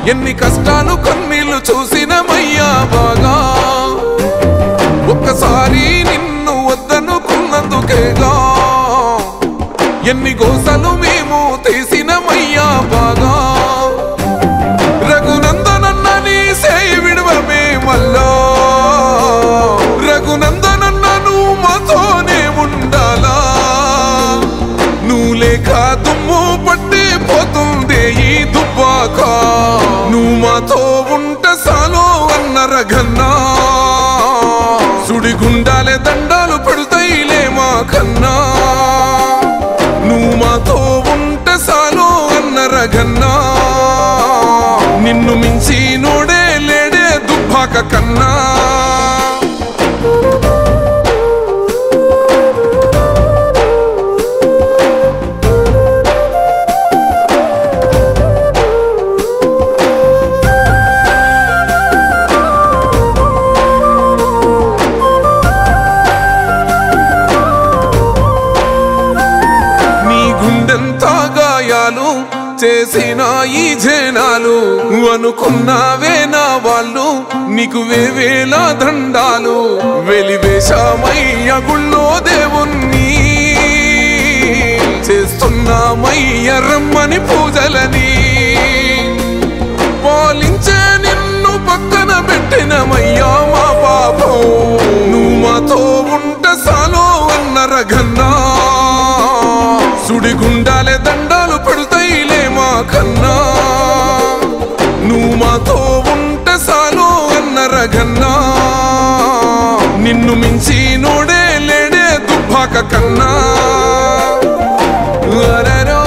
ఎన్ని కష్టాలు కన్నీళ్లు చూసినమయ్యా బాగా ఒక్కసారి నిన్ను వద్దనుకున్నందుకేగా ఎన్ని గోసలు మేము తీసినమయ్యా బాగా రఘునందనన్న నీ సేయి విడవమే మళ్ళా రఘునందనన్న నువ్వు మాతోనే ఉండాలా నువ్వు లేక దుమ్ము పట్టి పోతుంది ఈ దుబ్బాక నువ్వు మాతో ఉంట సాలో అన్న రఘన్నా సుడిగుండాలే దండాలు పెడతాయిలే మా కన్నా నువ్వు మాతో ఉంట సాలో అన్న రఘన్నా నిన్ను మించి నోడే లేడే దుబ్బాక కన్నా నీ గుండెంత గాయాలు చేసిన ఈ జనాలు అనుకున్నావే నా వాళ్ళు నీకు వేవేల దండాలు వెలివేశామయ్య గుళ్ళో దేవుణ్ణి చేస్తున్నామయ్య రమ్మని పూజలని పాలించే నిన్ను పక్కన పెట్టినమయ్యా మా పాపం నువ్వు మాతో ఉంట సాలో అన్న రఘన్నా సుడిగుండాలే దండాలు పెడతాయిలే మా కన్నా నువ్వు మాతో ఉంట సాలో అన్న రఘన్నా నిన్ను మించి నోడే లేడే దుబ్బాక కన్నా అరెరో.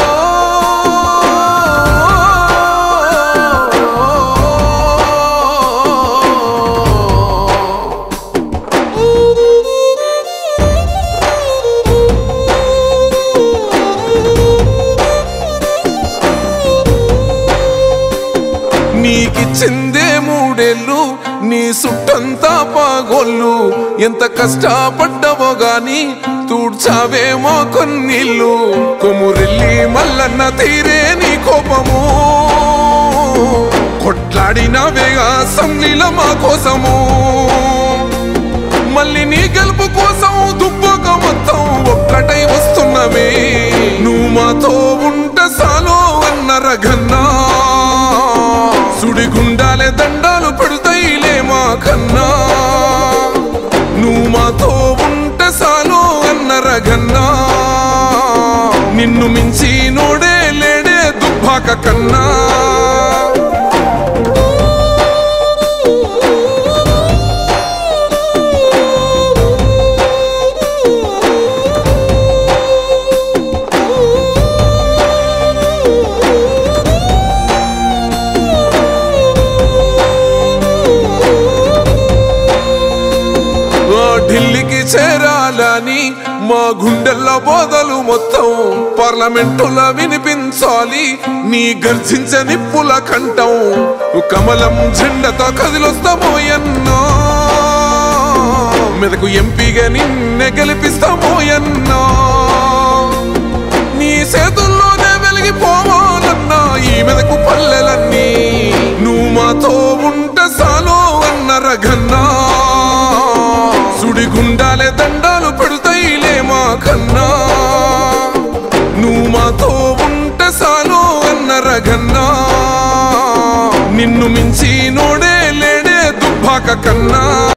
నీకిచ్చిందే మూడేళ్ళు నీ సుట్టంతా పాగోళ్ళు ఎంత కష్టపడ్డవో గాని తూడ్చావేమో కొన్నిళ్ళు కొమురెల్లి మల్లన్న తీరే నీ కోపము కొట్లాడినవేగా సమ్నిల మా కోసము మళ్ళీ నీ గెలుపు కోసం దుబ్బక మొత్తం ఒక్కటై వస్తున్నవే నువ్వు మాతో ఉంట సాలో అన్న రఘన్నా సుడిగుండాలే దండాలు పెడతాయిలే మా కన్నా నువ్వు మాతో ఉంట సాలో అన్న రఘన్నా నిన్ను మించి నోడే లేడే దుబ్బాక కన్నా ఆ ఢిల్లీకి చేరాలని మా గుండెల్లో బోధలు మొత్తం పార్లమెంటులో వినిపించాలి నీ గర్జించే నిప్పుల కంఠం కమలం జెండతో కదిలొస్తామో ఎన్నో మెదకు ఎంపీగా నిన్నే గెలిపిస్తామో ఎన్నో నీ చేతుల్లోనే వెలిగిపోవాలన్నా ఈ మెదకు పల్లెలన్నీ నువ్వు మాతో ఉంట సాలో అన్న రఘన్నా సుడిగుండాలే దండాలు పెడతాయిలే మా కన్నా నువ్వు మాతో ఉంట సాలో అన్న రఘన్నా నిన్ను మించి నోడే లేడే దుబ్బాక కన్నా